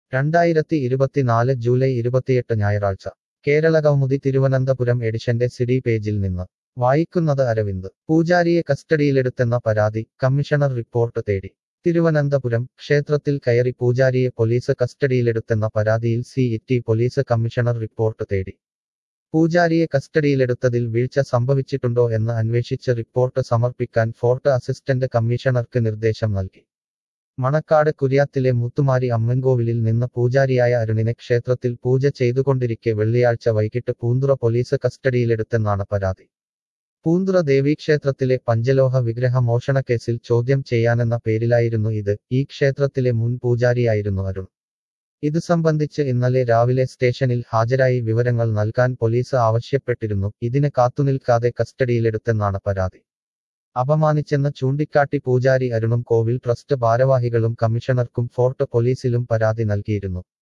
രണ്ടായിരത്തി ഇരുപത്തിനാല് ജൂലൈ ഇരുപത്തിയെട്ട് ഞായറാഴ്ച കേരള കൗമുദി തിരുവനന്തപുരം എഡിഷന്റെ സിഡി പേജിൽ നിന്ന് വായിക്കുന്നത് അരവിന്ദ് പൂജാരിയെ കസ്റ്റഡിയിലെടുത്തെന്ന പരാതി കമ്മീഷണർ റിപ്പോർട്ട് തേടി തിരുവനന്തപുരം ക്ഷേത്രത്തിൽ കയറി പൂജാരിയെ പോലീസ് കസ്റ്റഡിയിലെടുത്തെന്ന പരാതിയിൽ city police commissioner report തേടി പൂജാരിയെ കസ്റ്റഡിയിലെടുത്തതിൽ വീഴ്ച സംഭവിച്ചിട്ടുണ്ടോ എന്ന് അന്വേഷിച്ച് റിപ്പോർട്ട് സമർപ്പിക്കാൻ ഫോർട്ട് അസിസ്റ്റന്റ് കമ്മീഷണർക്ക് നിർദ്ദേശം നൽകി മണക്കാട് കുര്യാത്തിലെ മുത്തുമാരി അമ്മൻകോവിലിൽ നിന്ന് പൂജാരിയായ അരുണിനെ ക്ഷേത്രത്തിൽ പൂജ ചെയ്തുകൊണ്ടിരിക്കെ വെള്ളിയാഴ്ച വൈകിട്ട് പൂന്തുറ പോലീസ് കസ്റ്റഡിയിലെടുത്തെന്നാണ് പരാതി പൂന്തുറ ദേവീക്ഷേത്രത്തിലെ പഞ്ചലോഹ വിഗ്രഹ മോഷണക്കേസിൽ ചോദ്യം ചെയ്യാനെന്ന പേരിലായിരുന്നു ഇത് ഈ ക്ഷേത്രത്തിലെ മുൻ പൂജാരിയായിരുന്നു അരുൺ ഇതു സംബന്ധിച്ച് ഇന്നലെ രാവിലെ സ്റ്റേഷനിൽ ഹാജരായി വിവരങ്ങൾ നൽകാൻ പോലീസ് ആവശ്യപ്പെട്ടിരുന്നു ഇതിന് കാത്തുനിൽക്കാതെ കസ്റ്റഡിയിലെടുത്തെന്നാണ് പരാതി അപമാനിച്ചെന്ന് ചൂണ്ടിക്കാട്ടി പൂജാരി അരുണും കോവിൽ ട്രസ്റ്റ് ഭാരവാഹികളും കമ്മീഷണർക്കും ഫോർട്ട് പോലീസിലും പരാതി നൽകിയിരുന്നു